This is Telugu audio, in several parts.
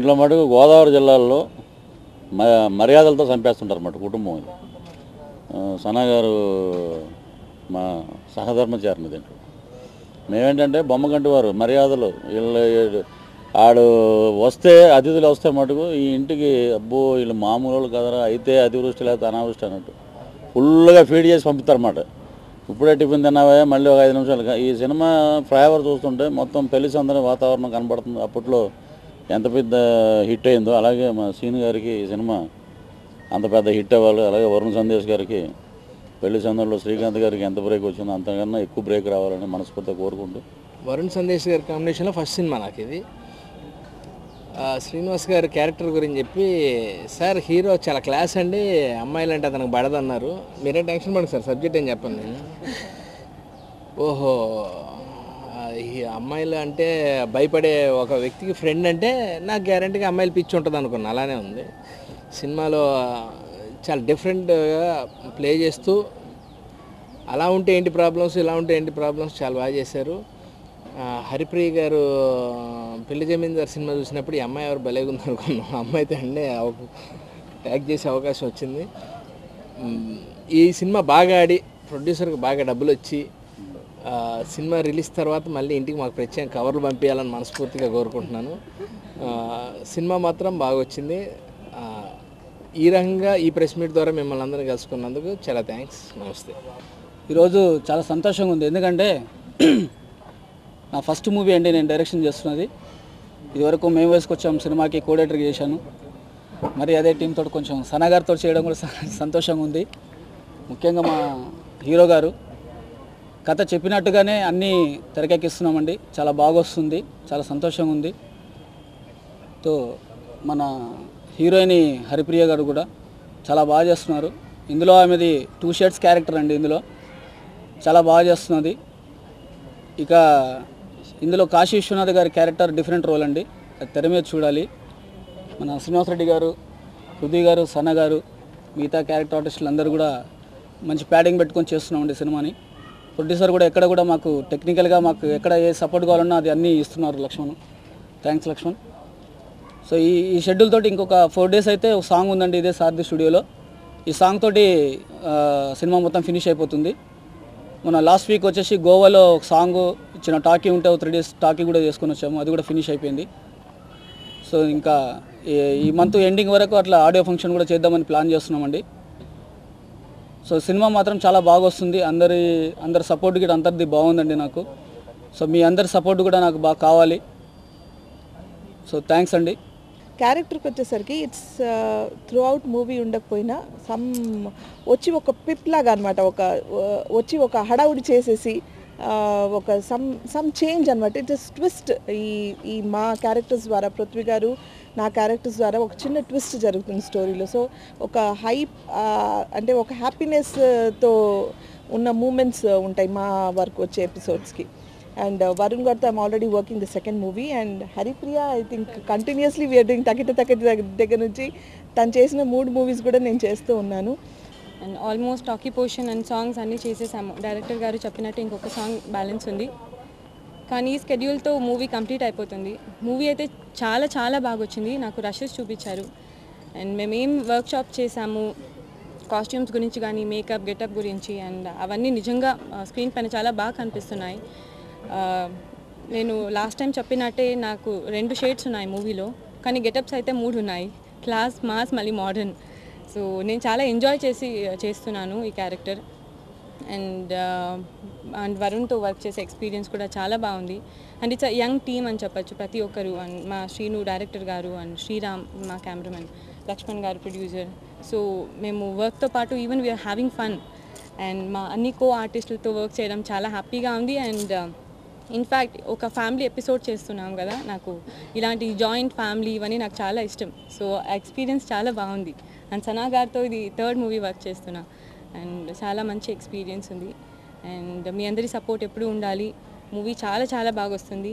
దీంట్లో మటుకు గోదావరి జిల్లాలో మ మర్యాదలతో చంపేస్తుంటారు అన్నమాట కుటుంబం ఇది ఆ, సనా గారు మా సహధర్మచారిని దీంట్లో మేమేంటంటే బొమ్మ కంటి వారు మర్యాదలు వీళ్ళు ఆడు వస్తే అతిథులు వస్తే మటుకు ఈ ఇంటికి అబ్బో వీళ్ళు మామూలు వాళ్ళు కదరా అయితే అతివృష్టి లేకపోతే అనావృష్టి అన్నట్టు ఫుల్గా ఫీడ్ చేసి పంపుతారన్నమాట ఇప్పుడే టిఫిన్ తిన్నావా మళ్ళీ ఒక ఐదు నిమిషాలు ఈ సినిమా ఫ్లైఓవర్ చూస్తుంటే మొత్తం పెళ్లి సందడి వాతావరణం కనబడుతుంది అప్పట్లో ఎంత పెద్ద హిట్ అయిందో అలాగే మా సీన్ గారికి ఈ సినిమా అంత పెద్ద హిట్ అవ్వాలి అలాగే వరుణ్ సందేశ్ గారికి పెళ్లి సందడిలో శ్రీకాంత్ గారికి ఎంత బ్రేక్ వచ్చిందో అంతకన్నా ఎక్కువ బ్రేక్ రావాలని మనస్ఫూర్తిగా కోరుకుంటూ వరుణ్ సందేశ్ గారి కాంబినేషన్లో ఫస్ట్ సినిమా నాకు ఇది ఆ, శ్రీనివాస్ గారి క్యారెక్టర్ గురించి చెప్పి సార్ హీరో చాలా క్లాస్ అండి అమ్మాయిలు అంటే అతనికి పడదన్నారు మీరే టెన్షన్ పడండి సార్ సబ్జెక్ట్ ఏం చెప్పండి నేను ఓహో ఆ, ఈ అమ్మాయిలు అంటే భయపడే ఒక వ్యక్తికి ఫ్రెండ్ అంటే నాకు గ్యారంటీగా అమ్మాయిలు పిచ్చి ఉంటుంది అనుకున్నా అలానే ఉంది సినిమాలో చాలా డిఫరెంట్గా ప్లే చేస్తూ అలా ఉంటే ఏంటి ప్రాబ్లమ్స్ ఇలా ఉంటే ఏంటి ప్రాబ్లమ్స్ చాలా బాగా చేశారు ఆ, హరిప్రియ గారు పెళ్లి జమీందార్ సినిమా చూసినప్పుడు ఈ అమ్మాయి ఎవరు భలేగా ఉంది అనుకున్నాం ఆ అమ్మాయితో అంటే ట్యాగ్ చేసే అవకాశం వచ్చింది మ్, ఈ సినిమా బాగా ఆడి ప్రొడ్యూసర్కి బాగా డబ్బులు వచ్చి ఆ, సినిమా రిలీజ్ తర్వాత మళ్ళీ ఇంటికి మాకు ప్రత్యేక కవర్లు పంపించాలని మనస్ఫూర్తిగా కోరుకుంటున్నాను ఆ, సినిమా మాత్రం బాగా వచ్చింది ఆ, ఈ రకంగా ఈ ప్రెస్ మీట్ ద్వారా మిమ్మల్ని అందరినీ కలుసుకున్నందుకు చాలా థ్యాంక్స్ నమస్తే ఈరోజు చాలా సంతోషంగా ఉంది ఎందుకంటే నా ఫస్ట్ మూవీ అండి నేను డైరెక్షన్ చేస్తున్నది ఇదివరకు మేము వేసుకొచ్చాం సినిమాకి కోడేటర్గా చేశాను మరి అదే టీంతో కొంచెం సనగారితో చేయడం కూడా స- సంతోషంగా ఉంది ముఖ్యంగా మా హీరో గారు కథ చెప్పినట్టుగానే అన్నీ తెరకెక్కిస్తున్నామండి చాలా బాగా వస్తుంది చాలా సంతోషంగా ఉంది తో మన హీరోయిన్ హరిప్రియ గారు కూడా చాలా బాగా చేస్తున్నారు ఇందులో ఆమెది టూ షేడ్స్ క్యారెక్టర్ అండి ఇందులో చాలా బాగా చేస్తున్నది ఇక ఇందులో కాశీ విశ్వనాథ్ గారి క్యారెక్టర్ డిఫరెంట్ రోల్ అండి అది తెర మీద చూడాలి మన శ్రీనివాస్ రెడ్డి గారు హృదయ్ గారు సన్న గారు మిగతా క్యారెక్టర్ ఆర్టిస్టులు అందరూ కూడా మంచి ప్యాడింగ్ పెట్టుకొని చేస్తున్నామండి సినిమాని ప్రొడ్యూసర్ కూడా ఎక్కడ కూడా మాకు టెక్నికల్గా మాకు ఎక్కడ ఏ సపోర్ట్ కావాలన్నా అది అన్నీ ఇస్తున్నారు లక్ష్మణ్ థ్యాంక్స్ లక్ష్మణ్ సో ఈ ఈ షెడ్యూల్ తోటి ఇంకొక ఫోర్ డేస్ అయితే ఒక సాంగ్ ఉందండి ఇదే సారథి స్టూడియోలో ఈ సాంగ్ తోటి ఆ, సినిమా మొత్తం ఫినిష్ అయిపోతుంది మన లాస్ట్ వీక్ వచ్చేసి గోవాలో ఒక సాంగ్ ఇచ్చిన టాకీ ఉంటే త్రీ డేస్ టాకీ కూడా చేసుకొని వచ్చాము అది కూడా ఫినిష్ అయిపోయింది సో ఇంకా ఈ- ఈ మంత్ ఎండింగ్ వరకు అట్లా ఆడియో ఫంక్షన్ కూడా చేద్దామని ప్లాన్ చేస్తున్నామండి సో సినిమా మాత్రం చాలా బాగా వస్తుంది అందరి అందరి సపోర్ట్ కూడా అందరిది బాగుందండి నాకు సో మీ అందరి సపోర్ట్ కూడా నాకు బాగా కావాలి సో థ్యాంక్స్ అండి క్యారెక్టర్కి వచ్చేసరికి ఇట్స్ త్రూ అవుట్ మూవీ ఉండకపోయినా సమ్ వచ్చి ఒక పిప్ లాగా అనమాట ఒక uh, వచ్చి ఒక హడావుడి చేసేసి uh, ఒక సమ్ సమ్ చేంజ్ అనమాట ఇట్స్ ట్విస్ట్ ఈ ఈ మా క్యారెక్టర్స్ ద్వారా పృథ్వీ గారు నా క్యారెక్టర్స్ ద్వారా ఒక చిన్న ట్విస్ట్ జరుగుతుంది స్టోరీలో సో ఒక హైప్ అంటే ఒక హ్యాపీనెస్తో ఉన్న మూమెంట్స్ ఉంటాయి మా వరకు వచ్చే ఎపిసోడ్స్కి అండ్ వరుణ్ గారితో I'm already working the second movie and Haripriya I think continuously we are doing Thakita Thakita దగ్గర నుంచి తను చేసిన మూడు మూవీస్ కూడా నేను చేస్తూ ఉన్నాను and almost talkie portion and songs అన్నీ చేసేసాము డైరెక్టర్ గారు చెప్పినట్టు ఇంకొక సాంగ్ బ్యాలెన్స్ ఉంది కానీ ఈ స్కెడ్యూల్తో మూవీ కంప్లీట్ అయిపోతుంది మూవీ అయితే చాలా చాలా బాగా వచ్చింది నాకు రషెస్ చూపించారు అండ్ మేమేం వర్క్ షాప్ చేసాము కాస్ట్యూమ్స్ గురించి కానీ మేకప్ గెటప్ గురించి అండ్ అవన్నీ నిజంగా స్క్రీన్ పైన చాలా బాగా కనిపిస్తున్నాయి ఆ, నేను లాస్ట్ టైం చెప్పినట్టే నాకు రెండు షేడ్స్ ఉన్నాయి మూవీలో కానీ గెటప్స్ అయితే మూడు ఉన్నాయి క్లాస్ మాస్ మళ్ళీ మోడర్న్ సో నేను చాలా ఎంజాయ్ చేసి చేస్తున్నాను ఈ క్యారెక్టర్ అండ్ అండ్ వరుణ్తో వర్క్ చేసే ఎక్స్పీరియన్స్ కూడా చాలా బాగుంది అండ్ ఇట్స్ యంగ్ టీమ్ అని చెప్పొచ్చు ప్రతి ఒక్కరు అండ్ మా శ్రీను డైరెక్టర్ గారు అండ్ శ్రీరామ్ మా కెమెరామెన్ లక్ష్మణ్ గారు ప్రొడ్యూసర్ సో మేము వర్క్తో పాటు even we are having fun and మా అన్ని కో ఆర్టిస్టులతో వర్క్ చేయడం చాలా హ్యాపీగా ఉంది అండ్ ఇన్ఫ్యాక్ట్ ఒక ఫ్యామిలీ ఎపిసోడ్ చేస్తున్నాం కదా నాకు ఇలాంటి జాయింట్ ఫ్యామిలీ ఇవన్నీ నాకు చాలా ఇష్టం సో ఆ ఎక్స్పీరియన్స్ చాలా బాగుంది అండ్ సనా గారితో ఇది థర్డ్ మూవీ వర్క్ చేస్తున్నా అండ్ చాలా మంచి ఎక్స్పీరియన్స్ ఉంది అండ్ మీ అందరి సపోర్ట్ ఎప్పుడూ ఉండాలి మూవీ చాలా చాలా బాగా వస్తుంది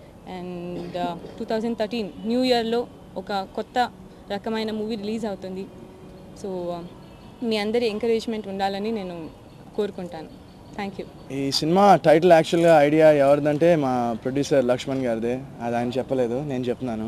and two thousand thirteen new ఇయర్లో ఒక కొత్త రకమైన మూవీ రిలీజ్ అవుతుంది సో మీ అందరి ఎంకరేజ్మెంట్ ఉండాలని నేను కోరుకుంటాను థ్యాంక్ యూ ఈ సినిమా టైటిల్ యాక్చువల్గా ఐడియా ఎవరిదంటే మా ప్రొడ్యూసర్ లక్ష్మణ్ గారిదే అది ఆయన చెప్పలేదు నేను చెప్తున్నాను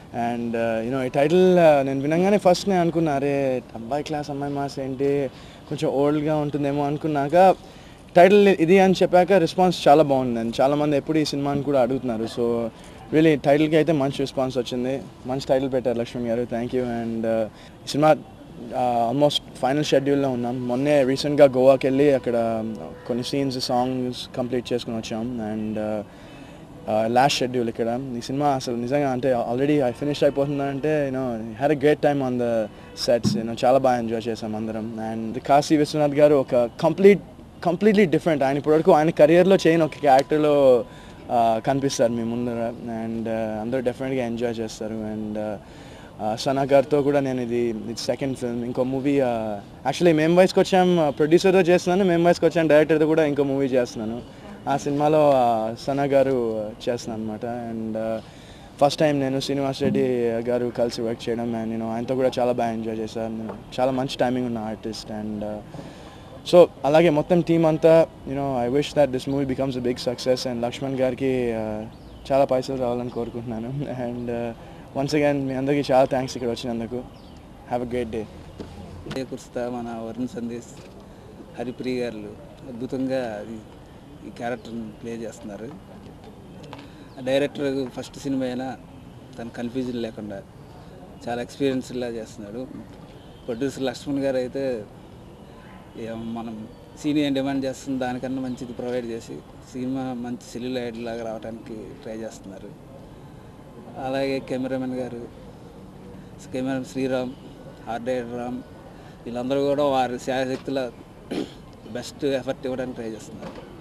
అండ్ యూనో ఈ టైటిల్ నేను వినగానే ఫస్ట్ నేను అనుకున్నా అరే అబ్బాయి క్లాస్ అమ్మాయి మాస్ ఏంటి కొంచెం ఓల్డ్గా ఉంటుందేమో అనుకున్నాక టైటిల్ ఇది అని చెప్పాక రెస్పాన్స్ చాలా బాగుంది అండ్ చాలామంది ఎప్పుడు ఈ సినిమాని కూడా అడుగుతున్నారు సో రియలీ టైటిల్కి అయితే మంచి రెస్పాన్స్ వచ్చింది మంచి టైటిల్ పెట్టారు లక్ష్మణ్ గారు థ్యాంక్ యూ అండ్ ఈ సినిమా ఆల్మోస్ట్ ఫైనల్ షెడ్యూల్లో ఉన్నాం మొన్నే రీసెంట్గా గోవాకి వెళ్ళి అక్కడ కొన్ని సీన్స్ సాంగ్స్ కంప్లీట్ చేసుకుని వచ్చాం అండ్ లాస్ట్ షెడ్యూల్ ఇక్కడ ఈ సినిమా అసలు నిజంగా అంటే ఆల్రెడీ ఫినిష్ అయిపోతుందంటే you know had a great time on the sets you know చాలా బాగా ఎంజాయ్ చేసాం అందరం అండ్ కాశీ విశ్వనాథ్ గారు ఒక కంప్లీట్ కంప్లీట్లీ డిఫరెంట్ ఆయన ఇప్పటివరకు ఆయన కెరియర్లో చేయని ఒక క్యారెక్టర్లో కనిపిస్తారు మీ ముందర అండ్ అందరూ డెఫినెట్గా ఎంజాయ్ చేస్తారు అండ్ సనా గారితో కూడా నేను ఇది ఇది సెకండ్ ఫిల్మ్ ఇంకో మూవీ యాక్చువల్లీ మేము వయసుకి వచ్చాం ప్రొడ్యూసర్తో చేస్తున్నాను మేము వయసుకి వచ్చాం డైరెక్టర్తో కూడా ఇంకో మూవీ చేస్తున్నాను ఆ సినిమాలో సనా గారు చేస్తున్నాను అనమాట అండ్ ఫస్ట్ టైం నేను శ్రీనివాస్ రెడ్డి గారు కలిసి వర్క్ చేయడం అండ్ నేను ఆయనతో కూడా చాలా బాగా ఎంజాయ్ చేశాను నేను చాలా మంచి టైమింగ్ ఉన్న ఆర్టిస్ట్ అండ్ సో అలాగే మొత్తం టీం అంతా you know I wish that this movie becomes a big success and Lakshman గారికి uh, చాలా పైసలు రావాలని కోరుకుంటున్నాను అండ్ వన్స్ అగైన్ మీ అందరికీ చాలా థ్యాంక్స్ ఇక్కడ వచ్చినందుకు హ్యావ్ అ గ్రేట్ డే కుర్స్తా మన వరుణ్ సందేశ్ హరిప్రియ గారు అద్భుతంగా ఈ- ఈ క్యారెక్టర్ని ప్లే చేస్తున్నారు డైరెక్టర్ ఫస్ట్ సినిమా అయినా తన కన్ఫ్యూజన్ లేకుండా చాలా ఎక్స్పీరియన్స్లా చేస్తున్నాడు ప్రొడ్యూసర్ లక్ష్మణ్ గారు అయితే ఏం మనం సీనియర్ డిమాండ్ చేస్తున్న దానికన్నా మంచిది ప్రొవైడ్ చేసి సినిమా మంచి సెల్యులైడ్ లాగా రావడానికి ట్రై చేస్తున్నారు అలాగే కెమెరామెన్ గారు camera Sriram art director Ram వీళ్ళందరూ కూడా వారి శాయశక్తుల బెస్ట్ ఎఫర్ట్ ఇవ్వడానికి ట్రై చేస్తున్నారు